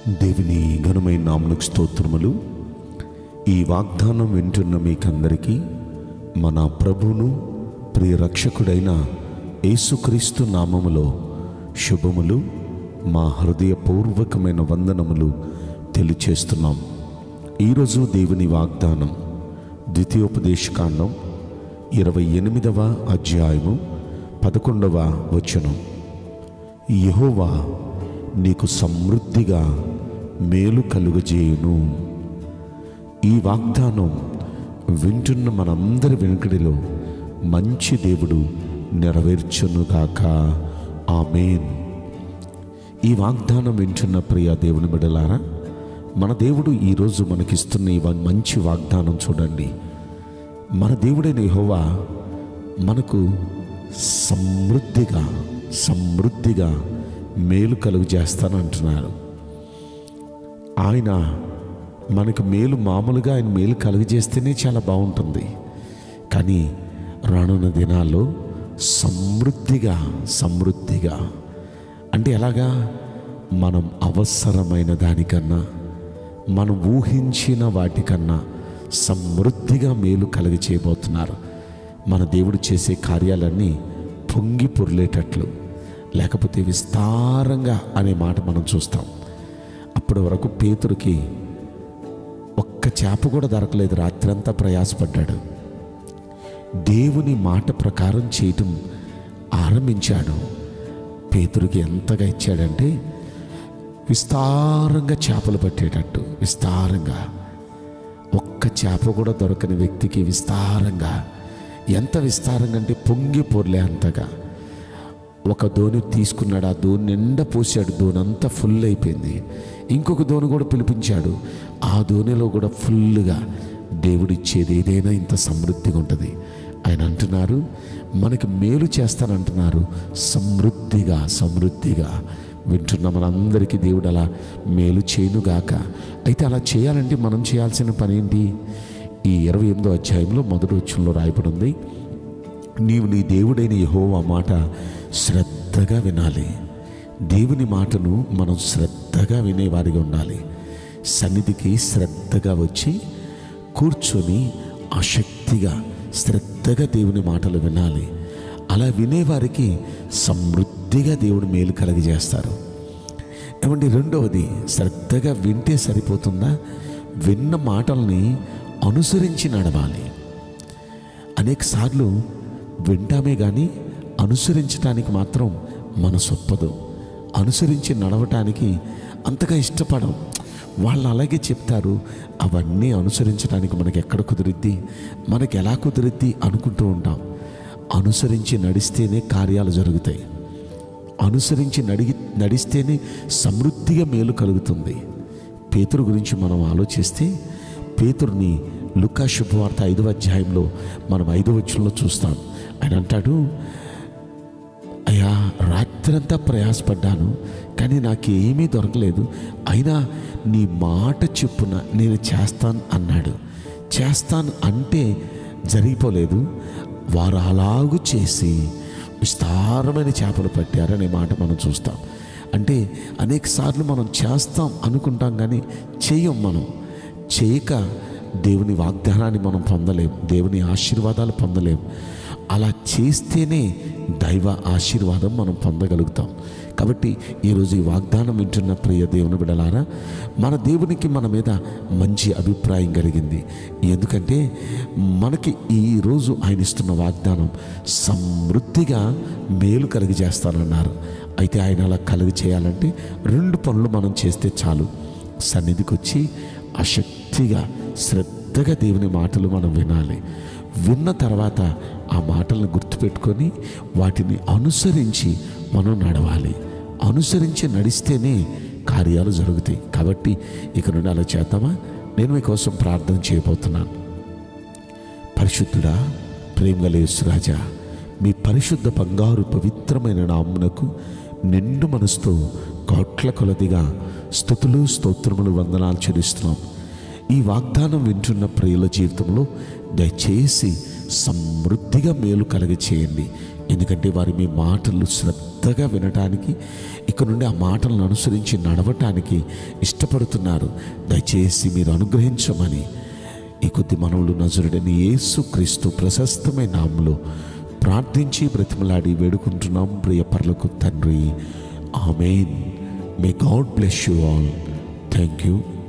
దేవుని ఘనమైన నామలకు స్తోత్రములు ఈ వాగ్దానం వింటున్న మీకందరికీ మన ప్రభువును ప్రియ రక్షకుడైన యేసుక్రీస్తు నామములో శుభములు మా హృదయపూర్వకమైన వందనములు తెలియచేస్తున్నాం ఈరోజు దేవుని వాగ్దానం ద్వితీయోపదేశకాండం ఇరవై ఎనిమిదవ అధ్యాయము పదకొండవ వచనం యెహోవా నీకు సమృద్ధిగా మేలు కలుగజేయును ఈ వాగ్దానం వింటున్న మనందరి వెనుకడిలో మంచి దేవుడు నెరవేర్చునుగాక ఆమెన్ ఈ వాగ్దానం వింటున్న ప్రియ దేవుని బిడలారా మన దేవుడు ఈరోజు మనకిస్తున్న ఈ వ- మంచి వాగ్దానం చూడండి మన దేవుడైన యెహోవా మనకు సమృద్ధిగా సమృద్ధిగా మేలు కలుగు చేస్తానంటున్నారు ఆయన మనకు మేలు మామూలుగా ఆయన మేలు కలుగజేస్తేనే చాలా బాగుంటుంది కానీ రానున్న దినాల్లో సమృద్ధిగా సమృద్ధిగా అంటే ఎలాగా మనం అవసరమైన దానికన్నా మనం ఊహించిన వాటికన్నా సమృద్ధిగా మేలు కలిగి చేయబోతున్నారు మన దేవుడు చేసే కార్యాలన్నీ పొంగి పొర్లేటట్లు లేకపోతే విస్తారంగా అనే మాట మనం చూస్తాం అప్పటి వరకు పేతురికి ఒక్క చేప కూడా దొరకలేదు రాత్రంతా ప్రయాసపడ్డాడు దేవుని మాట ప్రకారం చేయటం ఆరంభించాడు పేతురికి ఎంతగా ఇచ్చాడంటే విస్తారంగా చేపలు పట్టేటట్టు విస్తారంగా ఒక్క చేప కూడా దొరకని వ్యక్తికి విస్తారంగా ఎంత విస్తారంగా అంటే పొంగి పొర్లే అంతగా ఒక దోణి తీసుకున్నాడు ఆ దోణి నిండా పోసాడు దోణి అంతా ఫుల్ అయిపోయింది ఇంకొక దోణి కూడా పిలిపించాడు ఆ దోణిలో కూడా ఫుల్గా దేవుడిచ్చేది ఏదైనా ఇంత సమృద్ధిగా ఉంటుంది ఆయన అంటున్నారు మనకి మేలు చేస్తానంటున్నారు సమృద్ధిగా సమృద్ధిగా వింటున్న మనందరికీ దేవుడు అలా మేలు చేయనుగాక అయితే అలా చేయాలంటే మనం చేయాల్సిన పని ఏంటి ఈ ఇరవై ఎనిమిదో అధ్యాయంలో మొదటి వచ్చంలో రాయబడి ఉంది నీవు నీ దేవుడైన యెహోవా మాట శ్రద్ధగా వినాలి దేవుని మాటను మనం శ్రద్ధగా వినేవారిగా ఉండాలి సన్నిధికి శ్రద్ధగా వచ్చి కూర్చొని ఆసక్తిగా శ్రద్ధగా దేవుని మాటలు వినాలి అలా వినేవారికి సమృద్ధిగా దేవుడు మేలు కలగజేస్తారు ఏమండి రెండవది శ్రద్ధగా వింటే సరిపోతుందా విన్న మాటల్ని అనుసరించి నడవాలి అనేక సార్లు వింటామే కానీ అనుసరించడానికి మాత్రం మనసు ఒప్పదు అనుసరించి నడవటానికి అంతగా ఇష్టపడం వాళ్ళు అలాగే చెప్తారు అవన్నీ అనుసరించడానికి మనకి ఎక్కడ కుదిరిద్ది మనకి ఎలా కుదిరిద్ది అనుకుంటూ ఉంటాం అనుసరించి నడిస్తేనే కార్యాలు జరుగుతాయి అనుసరించి నడిగి నడిస్తేనే సమృద్ధిగా మేలు కలుగుతుంది పేతురు గురించి మనం ఆలోచిస్తే పేతురుని లుకా శుభవార్త ఐదవ అధ్యాయంలో మనం ఐదవ వచ్చంలో చూస్తాం ఆయన అంటాడు అయ్యా రాత్రంతా ప్రయాసపడ్డాను కానీ నాకేమీ దొరకలేదు అయినా నీ మాట చెప్పున నేను చేస్తాను అన్నాడు చేస్తాను అంటే జరిగిపోలేదు వారు అలాగూ చేసి విస్తారమైన చేపలు పట్టారనే మాట మనం చూస్తాం అంటే అనేక సార్లు మనం చేస్తాం అనుకుంటాం కానీ చేయం మనం చేయక దేవుని వాగ్దానాన్ని మనం పొందలేం దేవుని ఆశీర్వాదాలు పొందలేం అలా చేస్తేనే దైవ ఆశీర్వాదం మనం పొందగలుగుతాం కాబట్టి ఈరోజు ఈ వాగ్దానం వింటున్న ప్రియ దేవుని బిడలారా మన దేవునికి మన మీద మంచి అభిప్రాయం కలిగింది ఎందుకంటే మనకి ఈరోజు ఆయన ఇస్తున్న వాగ్దానం సమృద్ధిగా మేలు కలిగి చేస్తానన్నారు అయితే ఆయన అలా కలిగి చేయాలంటే రెండు పనులు మనం చేస్తే చాలు సన్నిధికి వచ్చి ఆసక్తిగా శ్రద్ధగా దేవుని మాటలు మనం వినాలి విన్న తర్వాత ఆ మాటలను గుర్తుపెట్టుకొని వాటిని అనుసరించి మనం నడవాలి అనుసరించి నడిస్తేనే కార్యాలు జరుగుతాయి కాబట్టి ఇక నుండి అలా చేద్దామా నేను మీకోసం ప్రార్థన చేయబోతున్నాను పరిశుద్ధుడా ప్రేమగల యేసురాజా మీ పరిశుద్ధ బంగారు పవిత్రమైన నామునకు నిండు మనసుతో కోట్ల కొలదిగా స్థుతులు స్తోత్రములు వందనాలు చెల్లిస్తున్నాం ఈ వాగ్దానం వింటున్న ప్రియుల జీవితంలో దయచేసి సమృద్ధిగా మేలు కలగ చేయండి ఎందుకంటే వారి మీ మాటలు శ్రద్ధ శ్రద్ధగా వినటానికి ఇక నుండి ఆ మాటలను అనుసరించి నడవటానికి ఇష్టపడుతున్నారు దయచేసి మీరు అనుగ్రహించమని ఈ కొద్ది మనవులు నజరుడని యేసు క్రీస్తు ప్రశస్తమైన నామంలో ప్రార్థించి బ్రతిమలాడి వేడుకుంటున్నాం ప్రియ పర్లకు తండ్రి amen may god bless you all thank you